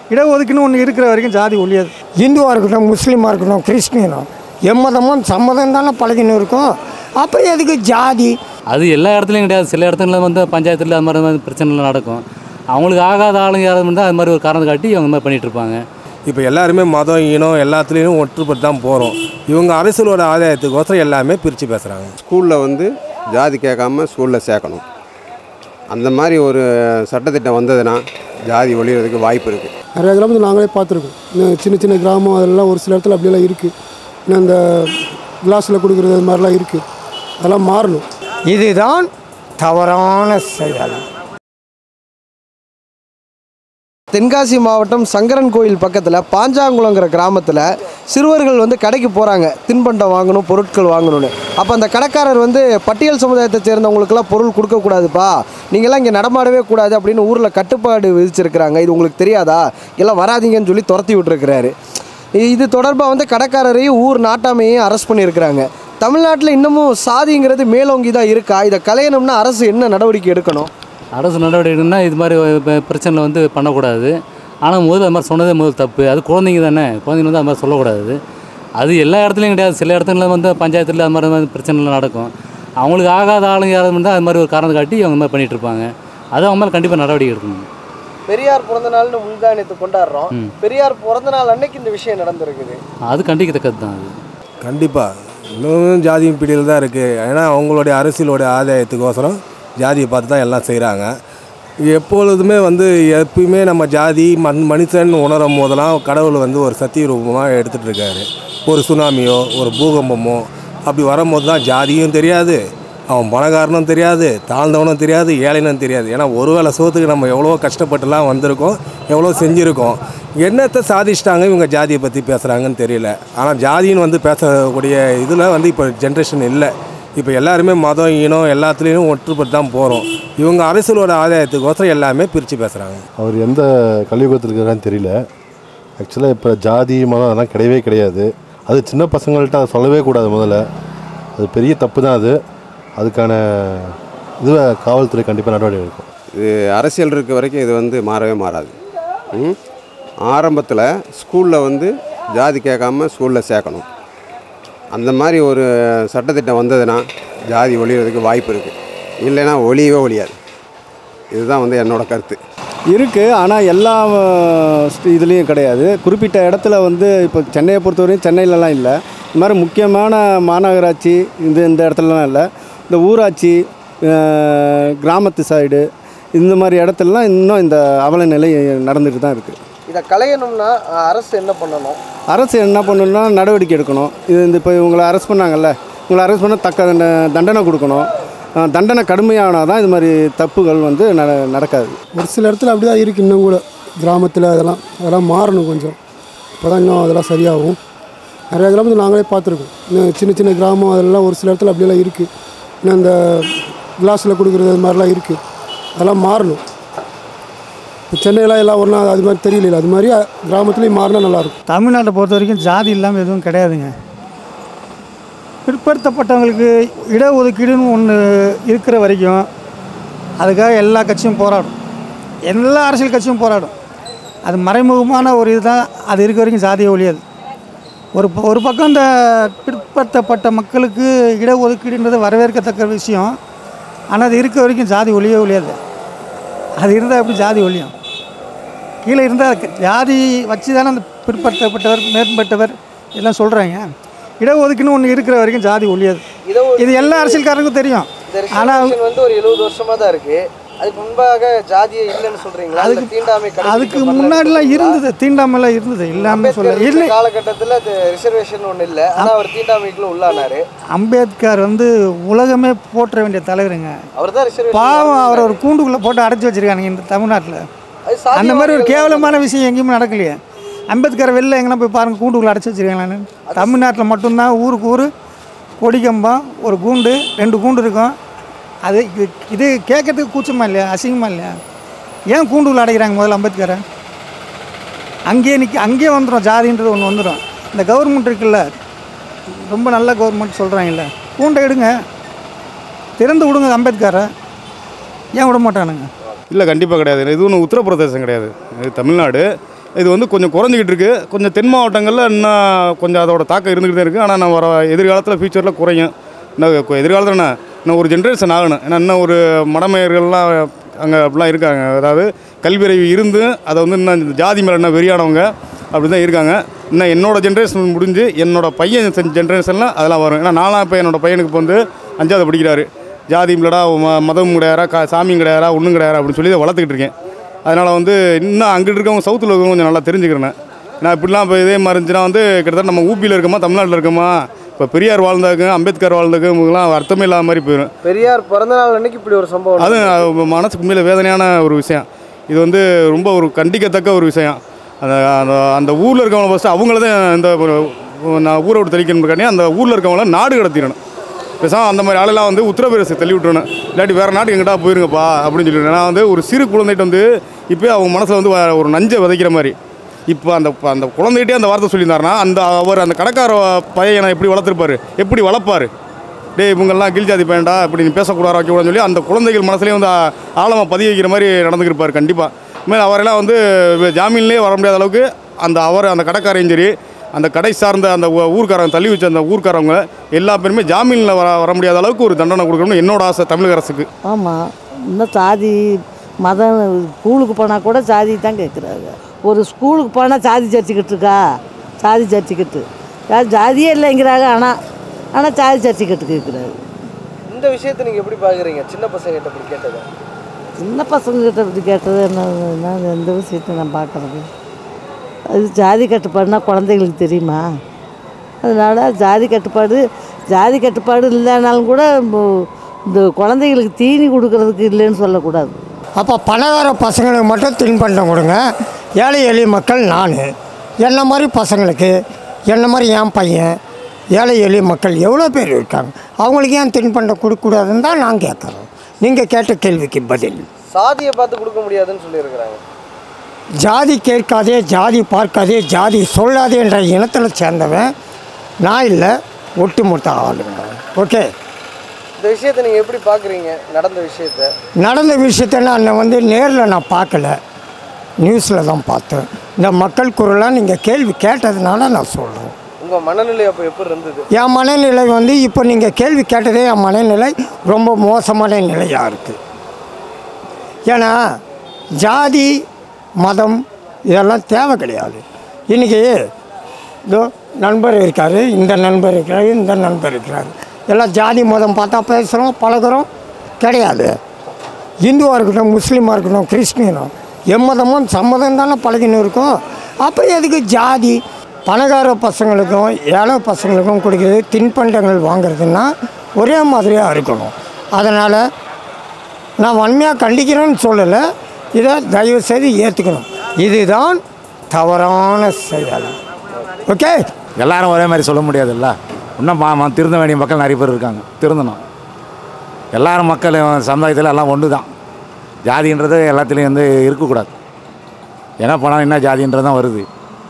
இடஒதுக்கீடுன்னு ஒன்று இருக்கிற வரைக்கும் ஜாதி ஒழியாது இந்துவாக இருக்கட்டும் முஸ்லீமாக இருக்கட்டும் கிறிஸ்டினும் எம்மதமும் சம்மதம் தானே பழகின்னு இருக்கும் அப்போ எதுக்கு ஜாதி அது எல்லா இடத்துலையும் கிடையாது சில இடத்துல வந்து பஞ்சாயத்தில் அது மாதிரி மாதிரி பிரச்சனைலாம் நடக்கும் அவங்களுக்கு ஆகாத ஆளுங்க யாராவது இருந்தால் அது மாதிரி ஒரு காரணம் காட்டி அவங்க மாதிரி பண்ணிட்டு இருப்பாங்க இப்போ எல்லாருமே மதம் இனம் எல்லாத்துலேயும் ஒற்றுப்பட்டு தான் போகிறோம் இவங்க அரசியலோட ஆதாயத்துக்கோசரம் எல்லாமே பிரித்து பேசுகிறாங்க ஸ்கூலில் வந்து ஜாதி கேட்காம ஸ்கூலில் சேர்க்கணும் அந்த மாதிரி ஒரு சட்டத்திட்டம் வந்ததுன்னா ஜாதி ஒழிகிறதுக்கு வாய்ப்பு இருக்குது நிறைய கிராமத்தில் நாங்களே பார்த்துருக்கோம் இன்னும் சின்ன சின்ன கிராமம் அதெல்லாம் ஒரு சில இடத்துல அப்படியெல்லாம் இருக்குது இன்னும் இந்த கிளாஸில் கொடுக்குறது அது மாதிரிலாம் இருக்குது அதெல்லாம் மாறணும் இதுதான் தவறான செயல் தென்காசி மாவட்டம் சங்கரன் கோயில் பக்கத்தில் பாஞ்சாங்குளங்கிற கிராமத்தில் சிறுவர்கள் வந்து கடைக்கு போகிறாங்க தின்பண்டம் வாங்கணும் பொருட்கள் வாங்கணும்னு அப்போ அந்த கடைக்காரர் வந்து பட்டியல் சமுதாயத்தை சேர்ந்தவங்களுக்கெல்லாம் பொருள் கொடுக்கக்கூடாதுப்பா நீங்கள்லாம் இங்கே நடமாடவே கூடாது அப்படின்னு ஊரில் கட்டுப்பாடு விதிச்சிருக்கிறாங்க இது உங்களுக்கு தெரியாதா எல்லாம் வராதீங்கன்னு சொல்லி துரத்தி விட்டுருக்கிறாரு இது தொடர்பாக வந்து கடைக்காரரையும் ஊர் நாட்டாமையும் அரெஸ்ட் பண்ணியிருக்கிறாங்க தமிழ்நாட்டில் இன்னமும் சாதிங்கிறது மேலோங்கி தான் இருக்கா இதை களையணும்னா அரசு என்ன நடவடிக்கை எடுக்கணும் அரசு நடவடிக்கைன்னா இது மாதிரி ப- பிரச்சனை வந்து பண்ணக்கூடாது ஆனால் முதல்ல அது மாதிரி சொன்னதே முதல் தப்பு அது குழந்தைங்க தானே குழந்தைங்க வந்து அது மாதிரி சொல்லக்கூடாது அது எல்லா இடத்துலையும் கிடையாது சில இடத்துல வந்து பஞ்சாயத்தில் அது மாதிரி மாதிரி பிரச்சனைலாம் நடக்கும் அவங்களுக்கு ஆகாத ஆளுங்க யாராவது இருந்தால் அது மாதிரி ஒரு காரணம் காட்டி அவங்க மாதிரி பண்ணிட்டு இருப்பாங்க அது அவங்க மேலே கண்டிப்பாக நடவடிக்கை எடுக்கணும் பெரியார் பிறந்த நாள்னு முன்தானியத்தை கொண்டாடுறோம் ம். பெரியார் பிறந்த நாள் அன்னைக்கு இந்த விஷயம் நடந்திருக்குது அது கண்டிக்கத்தக்கது தான் அது கண்டிப்பாக இன்னும் ஜாதியும் பிடியில் தான் இருக்குது ஏன்னா அவங்களுடைய அரசியலோடைய ஆதாயத்துக்கோசரம் ஜாதியை பார்த்து தான் எல்லாம் செய்கிறாங்க எப்பொழுதுமே வந்து எப்பயுமே நம்ம ஜாதி மண் மனுஷன் உணரும் போதெல்லாம் கடவுள் வந்து ஒரு சத்திய ரூபமாக எடுத்துகிட்டு இருக்காரு ஒரு சுனாமியோ ஒரு பூகம்பமோ அப்படி வரும்போது தான் ஜாதியும் தெரியாது அவன் பணக்காரனும் தெரியாது தாழ்ந்தவனும் தெரியாது ஏழைனும் தெரியாது ஏன்னா ஒரு வேளை சோத்துக்கு நம்ம எவ்வளோ கஷ்டப்பட்டுலாம் வந்திருக்கோம் எவ்வளோ செஞ்சுருக்கோம் என்னத்தை சாதிச்சிட்டாங்க இவங்க ஜாதியை பற்றி பேசுகிறாங்கன்னு தெரியல ஆனால் ஜாதின்னு வந்து பேசக்கூடிய இதில் வந்து இப்போ ஜென்ரேஷன் இல்லை இப்போ எல்லாருமே மதம் இனம் எல்லாத்துலேயும் ஒற்றுப்பட்டு தான் போகிறோம் இவங்க அரசியலோட ஆதாயத்துக்கோசரம் எல்லாமே பிரித்து பேசுகிறாங்க அவர் எந்த கலியுகத்தில் இருக்கிறான்னு தெரியல ஆக்சுவலாக இப்போ ஜாதி மதம் அதெல்லாம் கிடையவே கிடையாது அது சின்ன பசங்கள்ட்ட அதை சொல்லவே கூடாது முதல்ல அது பெரிய தப்பு தான் அது அதுக்கான இதுவை காவல்துறை கண்டிப்பாக நடவடிக்கை எடுக்கும் இது அரசியல் இருக்க வரைக்கும் இது வந்து மாறவே மாறாது ம்? ஆரம்பத்தில் ஸ்கூலில் வந்து ஜாதி கேட்காம ஸ்கூலில் சேர்க்கணும் அந்த மாதிரி ஒரு சட்டத்திட்டம் வந்ததுன்னா ஜாதி ஒழிகிறதுக்கு வாய்ப்பு இருக்குது இல்லைன்னா ஒழியவே ஒழியாது இதுதான் வந்து என்னோட கருத்து இருக்குது ஆனால் எல்லா இதுலேயும் கிடையாது குறிப்பிட்ட இடத்துல வந்து இப்போ சென்னையை பொறுத்தவரையும் சென்னையிலலாம் இல்லை இந்த மாதிரி முக்கியமான மாநகராட்சி இந்த இந்த இடத்துலலாம் இல்லை இந்த ஊராட்சி அஹ், கிராமத்து சைடு இந்த மாதிரி இடத்துலலாம் இன்னும் இந்த அவல நிலை நடந்துட்டு தான் இருக்குது இதை களையணும்னா அஹ், அரசு என்ன பண்ணணும் அரசு என்ன பண்ணணும்னா நடவடிக்கை எடுக்கணும் இது இந்த இப்போ இவங்களை அரெஸ்ட் பண்ணாங்கல்ல இவங்களை அரெஸ்ட் பண்ண தக்க தண்ட- தண்டனை கொடுக்கணும் அஹ், தண்டனை கடுமையானால் தான் இது மாதிரி தப்புகள் வந்து நட நடக்காது ஒரு சில இடத்துல அப்படி தான் இருக்குது இன்னும் கூட கிராமத்தில் அதெல்லாம் அதெல்லாம் மாறணும் கொஞ்சம் அப்போ தான் இன்னும் அதெல்லாம் சரியாகும் நிறைய கிராமத்தில் நாங்களே பார்த்துருக்கோம் இன்னும் சின்ன சின்ன கிராமம் அதெல்லாம் ஒரு சில இடத்துல அப்படியெல்லாம் இருக்குது இன்னும் இந்த கிளாஸில் கொடுக்குறது அது மாதிரிலாம் இருக்குது அதெல்லாம் மாறணும் இப்போ சென்னையில் எல்லாம் ஒரு நாள் அது மாதிரி தெரியல அது மாதிரி கிராமத்துலேயும் மாறினா நல்லாயிருக்கும் தமிழ்நாட்டை பொறுத்த வரைக்கும் ஜாதி இல்லாமல் எதுவும் கிடையாதுங்க பிற்படுத்தப்பட்டவங்களுக்கு இடஒதுக்கீடுன்னு ஒன்று இருக்கிற வரைக்கும் அதுக்காக எல்லா கட்சியும் போராடும் எல்லா அரசியல் கட்சியும் போராடும் அது மறைமுகமான ஒரு இதுதான் அது இருக்க வரைக்கும் சாதியே ஒழியாது ஒரு ப- ஒரு பக்கம் இந்த பிற்படுத்தப்பட்ட மக்களுக்கு இடஒதுக்கீடுன்றது வரவேற்கத்தக்க விஷயம் ஆனால் அது இருக்க வரைக்கும் ஜாதி ஒழியவே ஒழியாது அது இருந்தால் எப்படி ஜாதி ஒழியும் கீழே இருந்தால் ஜாதி வச்சு தானே அந்த பிற்படுத்தப்பட்டவர் மேம்பட்டவர் எல்லாம் சொல்கிறாங்க இடஒதுக்கீடுன்னு ஒன்று இருக்கிற வரைக்கும் ஜாதி ஒழியாது இது எல்லா அரசியல்காரங்களுக்கும் தெரியும் இந்த ஆனால் reservation வந்து ஒரு எழுபது வருஷமா தான் இருக்கு அதுக்கு முன்பாக ஜாதியே இல்லைன்னு சொல்றீங்களா அதுக்கு தீண்டாமை அதுக்கு முன்னாடிலாம் இருந்தது தீண்டாமைலாம் இருந்தது இல்லாமல் சொல்ல இல்லை காலகட்டத்தில் ரிசர்வேஷன் ஒன்று இல்லை ஆனால் அவர் தீண்டாமைக்குள்ள உள்ளானாரு அம்பேத்கர் வந்து உலகமே போற்ற வேண்டிய தலைவருங்க அவர் தான் ரிசர்வேஷன் பாவம் அவரை ஒரு கூண்டுக்குள்ளே போட்டு அடைச்சி வச்சிருக்கானுங்க இந்த தமிழ்நாட்டில் அது சாதிய அந்த மாதிரி ஒரு வாதிகள் கேவலமான விஷயம் எங்கேயுமே நடக்கலையே அம்பேத்கர் வெளில எங்கன்னா போய் பாருங்கள் கூண்டுக்குள்ளே அடைச்சி வச்சிருக்காங்களான்னு தமிழ்நாட்டில் மட்டும்தான் ஊருக்கு ஊர் கொடிக்கம்பம் ஒரு கூண்டு ரெண்டு கூண்டு இருக்கும் அது இது இது கேட்கறதுக்கு கூச்சமா இல்லையா அசிங்கமா இல்லையா ஏன் கூண்டுக்குள்ளே அடைக்கிறாங்க முதல்ல அம்பேத்கரை அங்கேயே நிற்க அங்கேயே வந்துடும் ஜாதின்றது ஒன்று வந்துடும் இந்த கவர்மெண்ட் இருக்குல்ல ரொம்ப நல்ல கவர்மெண்ட் சொல்கிறாங்கல்ல கூண்டை எடுங்க திறந்து விடுங்க அம்பேத்கரை ஏன் விட மாட்டானுங்க இல்லை கண்டிப்பாக கிடையாது இது ஒன்றும் உத்தரப்பிரதேசம் கிடையாது இது தமிழ்நாடு இது வந்து கொஞ்சம் குறைஞ்சிக்கிட்டு இருக்கு கொஞ்சம் தென் மாவட்டங்களில் இன்னும் கொஞ்சம் அதோட தாக்கம் இருந்துக்கிட்டு தான் இருக்குது ஆனால் நான் வர எதிர்காலத்தில் ஃபியூச்சரில் குறையும் இன்னும் கு- எதிர்காலத்தில் என்ன இன்னும் ஒரு ஜென்ரேஷன் ஆகணும் ஏன்னா இன்னும் ஒரு மடமையர்கள்லாம் அங்கே அப்படிலாம் இருக்காங்க அதாவது கல்வியறிவு இருந்து அதை வந்து இன்னும் இந்த ஜாதி மேலே இன்னும் வெறியானவங்க அப்படி தான் இருக்காங்க இன்னும் என்னோட ஜென்ரேஷன் முடிஞ்சு என்னோட பையன் ஜென்ரேஷனில் அதெல்லாம் வரும் ஏன்னா நானும் இப்போ என்னோட பையனுக்கு இப்போ வந்து அஞ்சாவது படிக்கிறாரு ஜாதி இல்லடா ம மதம் கிடையாரா கா சாமியும் கிடையாரா ஒன்றும் கிடையாரா அப்படின்னு சொல்லி இதை வளர்த்துக்கிட்டு இருக்கேன் அதனால் வந்து இன்னும் அங்கிட்டு இருக்கவங்க சவுத்தில் இருக்கவங்க கொஞ்சம் நல்லா தெரிஞ்சுக்கிறேன் நான் இப்படிலாம் இப்போ இதே மாதிரி இருந்துச்சுன்னா வந்து கிட்டத்தட்ட நம்ம ஊபியில் இருக்கோமா தமிழ்நாட்டில் இருக்கோமா இப்போ பெரியார் வாழ்ந்தாங்க அம்பேத்கர் வாழ்ந்தாங்க இவங்கெல்லாம் அர்த்தமே இல்லாத மாதிரி போயிடும் பெரியார் பிறந்த நாள் அன்னைக்கு இப்படி ஒரு சம்பவம் அது அது மனசுக்கு உண்மையில வேதனையான ஒரு விஷயம் இது வந்து ரொம்ப ஒரு கண்டிக்கத்தக்க ஒரு விஷயம் அந்த அந்த அந்த ஊரில் இருக்கவங்க ஃபஸ்ட்டு அவங்கள தான் இந்த ஒரு- நான் ஊரை விட்டு தெளிக்கணுக்காண்டி அந்த ஊரில் இருக்கவங்கள நாடு கடத்திடணும் பேசாம அந்த மாதிரி ஆளெல்லாம் வந்து உத்தரப்பிரதேசம் தள்ளி விட்டுறணும் இல்லாட்டி வேறு நாட்டுக்கு எங்கிட்டா போயிருங்கப்பா அப்படின்னு சொல்லிட்டு நான் வந்து ஒரு சிறு குழந்தைகிட்ட வந்து இப்போ அவங்க மனசில் வந்து வ- ஒரு நஞ்சை விதைக்கிற மாதிரி இப்போ அந்த அந்த குழந்தைகிட்டே அந்த வார்த்தை சொல்லியிருந்தாருன்னா அந்த அவர் அந்த கடைக்கார பையனை எப்படி வளர்த்துருப்பாரு எப்படி வளர்ப்பாரு டேய் இவங்கெல்லாம் கீழ் ஜாதி பையன்டா இப்படி நீ பேசக்கூடாது வைக்கக்கூடாதுன்னு சொல்லி அந்த குழந்தைகள் மனசுலேயே வந்து ஆ- ஆழமா பதிய வைக்கிற மாதிரி நடந்துக்கிருப்பார் கண்டிப்பாக இனிமேல் அவரெல்லாம் வந்து ஜாமீன்லேயே வர முடியாத அளவுக்கு அந்த அவர் அந்த கடைக்காரையும் சரி அந்த கடை சார்ந்த அந்த ஊ- ஊர்க்காரங்க தள்ளி வச்ச அந்த ஊர்க்காரவங்க எல்லா பேருமே ஜாமீனில் வர வர முடியாத அளவுக்கு ஒரு தண்டனை கொடுக்கணும்னு என்னோட ஆசை தமிழக அரசுக்கு ஆமாம் இன்னும் சாதி மதம் ஸ்கூலுக்கு போனால் கூட ஜாதி தான் கேட்குறாங்க ஒரு ஸ்கூலுக்கு போனால் ஜாதி சர்ச்சிக்கிட்டு இருக்கா ஜாதி சர்ச்சிக்கிட்டு ஜா- ஜாதியே இல்லைங்கிறாங்க ஆனால் ஆனால் ஜாதி சர்ச்சிக்கிட்டு கேட்குறாரு இந்த விஷயத்தை நீங்க எப்படி பாக்குறீங்க சின்ன பசங்க கிட்ட இப்படி கேட்டதை சின்ன பசங்கக்கிட்ட இப்படி கேட்டது என்ன என்ன எந்த விஷயத்தை நான் பார்க்குறது அது ஜாதி கட்டுப்பாடுனா குழந்தைகளுக்கு தெரியுமா அதனால் ஜாதி கட்டுப்பாடு ஜாதி கட்டுப்பாடு இல்லைனாலும் கூட மு- இந்த குழந்தைகளுக்கு தீனி கொடுக்கறதுக்கு இல்லைன்னு சொல்லக்கூடாது அப்போ பணக்கார பசங்களுக்கு மட்டும் தின்பண்டம் கொடுங்க ஏழை எளிய மக்கள் நான் என்ன மாதிரி பசங்களுக்கு என்ன மாதிரி என் பையன் ஏழை எளிய மக்கள் எவ்வளோ பேர் இருக்காங்க அவங்களுக்கு ஏன் தின்பண்டம் கொடுக்கக்கூடாதுன்னு தான் நான் கேட்குறோம் நீங்கள் கேட்ட கேள்விக்கு பதில் சாதியை பார்த்து கொடுக்க முடியாதுன்னு சொல்லியிருக்கிறாங்க ஜாதி கேட்காதே ஜாதி பார்க்காதே ஜாதி சொல்லாதே என்ற இனத்தில் சேர்ந்தவன் நான் இல்லை ஒட்டுமொத்த ஆளுங்க ஓகே இந்த விஷயத்தை நீங்க எப்படி பாக்குறீங்க நடந்த விஷயத்த நடந்த விஷயத்தை நான் வந்து நேரில் நான் பார்க்கல நியூஸில் தான் பார்த்தேன் இந்த மக்கள் குரலாக நீங்கள் கேள்வி கேட்டதுனால நான் சொல்கிறேன் உங்க மனநிலை அப்போ எப்படி இருந்தது என் மனநிலை வந்து இப்போ நீங்கள் கேள்வி கேட்டதே என் மனநிலை ரொம்ப மோசமான நிலையாக இருக்குது ஏன்னா ஜாதி மதம் இதெல்லாம் தேவை கிடையாது இன்றைக்கி இதோ நண்பர் இருக்கார் இந்த நண்பர் இருக்கிறாரு இந்த நண்பர் இருக்கிறாரு எல்லாம் ஜாதி மதம் பார்த்தா பேசுகிறோம் பழகுறோம் கிடையாது இந்துவாக இருக்கட்டும் முஸ்லீமாக இருக்கட்டும் கிறிஸ்டியனும் எம்மதமும் சம்மதம் தானே பழகின்னு இருக்கும் அப்போ எதுக்கு ஜாதி பணக்கார பசங்களுக்கும் ஏழை பசங்களுக்கும் கொடுக்குறது தின்பண்டங்கள் வாங்குறதுன்னா ஒரே மாதிரியாக இருக்கணும் அதனால் நான் வன்மையாக கண்டிக்கிறேன்னு சொல்லலை இதை தயவு செய்து ஏற்றுக்கணும் இதுதான் தவறான செயல் ஓகே எல்லாரும் ஒரே மாதிரி சொல்ல முடியாதுல்ல இன்னும் மா மா- திருந்த வேண்டிய மக்கள் நிறைய பேர் இருக்காங்க திருந்தணும் எல்லாரும் மக்கள் சமுதாயத்தில் எல்லாம் ஒன்று தான் ஜாதின்றது எல்லாத்துலேயும் வந்து இருக்கக்கூடாது என்ன போனாலும் என்ன ஜாதின்றது தான் வருது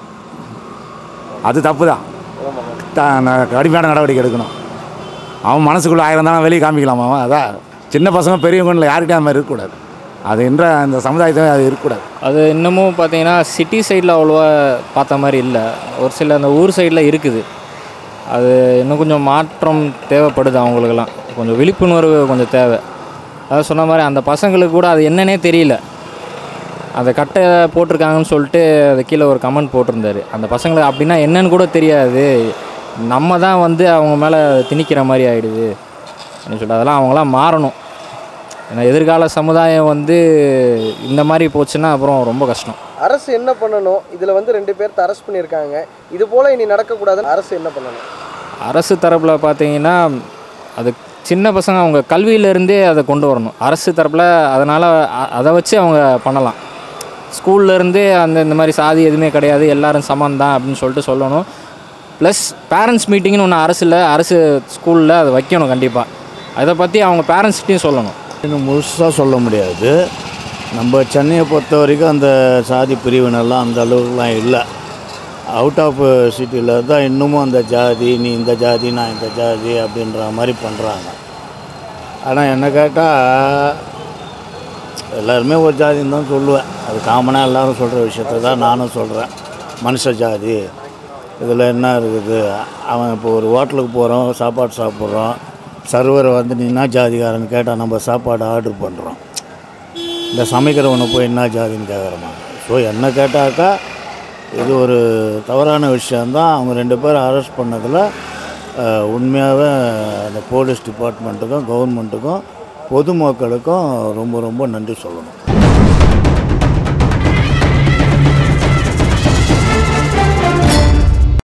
அது தப்பு தான் த- ந- கடுமையான நடவடிக்கை எடுக்கணும் அவன் மனசுக்குள்ளே ஆயிரம் தானே வெளியே காமிக்கலாமா அவன் அதான் சின்ன பசங்க பெரியவங்க யார்கிட்டயும் அந்த மாதிரி இருக்கக்கூடாது அது என்ற அந்த சமுதாயத்தில் அது இருக்கக்கூடாது அது இன்னமும் பார்த்தீங்கன்னா சிட்டி சைடில் அவ்வளோவா பார்த்த மாதிரி இல்லை ஒரு சில அந்த ஊர் சைடில் இருக்குது அது இன்னும் கொஞ்சம் மாற்றம் தேவைப்படுது அவங்களுக்கெல்லாம் கொஞ்சம் விழிப்புணர்வு கொஞ்சம் தேவை அதாவது சொன்ன மாதிரி அந்த பசங்களுக்கு கூட அது என்னன்னே தெரியல அந்த கட்டை போட்டிருக்காங்கன்னு சொல்லிட்டு அது கீழே ஒரு கமெண்ட் போட்டிருந்தாரு அந்த பசங்களுக்கு அப்படின்னா என்னன்னு கூட தெரியாது நம்ம தான் வந்து அவங்க மேலே திணிக்கிற மாதிரி ஆயிடுது அப்படின்னு சொல்லிட்டு அதெல்லாம் அவங்களாம் மாறணும் ஏன்னா எதிர்கால சமுதாயம் வந்து இந்த மாதிரி போச்சுன்னா அப்புறம் ரொம்ப கஷ்டம் அரசு என்ன பண்ணணும் இதுல வந்து ரெண்டு பேர்த்த அரெஸ்ட் பண்ணியிருக்காங்க இது போல இனி நடக்கக்கூடாதுன்னு அரசு என்ன பண்ணணும் அரசு தரப்பில் பார்த்தீங்கன்னா அது சின்ன பசங்க அவங்க கல்வியிலேருந்தே அதை கொண்டு வரணும் அரசு தரப்பில் அதனால் அதை வச்சு அவங்க பண்ணலாம் ஸ்கூல்லேருந்தே அந்த இந்த மாதிரி சாதி எதுவுமே கிடையாது எல்லாரும் சமம் தான் அப்படின்னு சொல்லிட்டு சொல்லணும் ப்ளஸ் பேரண்ட்ஸ் மீட்டிங்னு ஒன்று அரசில் அரசு ஸ்கூலில் அதை வைக்கணும் கண்டிப்பாக அதை பற்றி அவங்க பேரண்ட்ஸ்கிட்டையும் சொல்லணும் இன்னும் முழுசாக சொல்ல முடியாது நம்ம சென்னையை பொறுத்த வரைக்கும் அந்த சாதி பிரிவினெல்லாம் அந்த அளவுக்குலாம் இல்லை அவுட் ஆஃப் சிட்டியில் தான் இன்னமும் அந்த ஜாதி நீ இந்த ஜாதி நான் இந்த ஜாதி அப்படின்ற மாதிரி பண்ணுறாங்க ஆனால் என்ன கேட்டால் எல்லாருமே ஒரு ஜாதின்னு தான் சொல்லுவேன் அது காமனாக எல்லாரும் சொல்கிற விஷயத்த தான் நானும் சொல்கிறேன் மனுஷ ஜாதி இதில் என்ன இருக்குது அவன் இப்போ ஒரு ஹோட்டலுக்கு போகிறோம் சாப்பாடு சாப்பிட்றோம் சர்வரை வந்து நீ என்ன ஜாதிகாரன்னு கேட்டால் நம்ம சாப்பாடு ஆர்டர் பண்ணுறோம் இந்த சமைக்கிறவனை போய் என்ன ஜாதின்னு கேட்குறோமா ஸோ என்ன கேட்டாக்கா இது ஒரு தவறான விஷயந்தான் அவங்க ரெண்டு பேரும் அரெஸ்ட் பண்ணதில் அஹ், உண்மையாகவே அந்த போலீஸ் டிபார்ட்மெண்ட்டுக்கும் கவர்மெண்ட்டுக்கும் பொதுமக்களுக்கும் ரொம்ப ரொம்ப நன்றி சொல்லணும்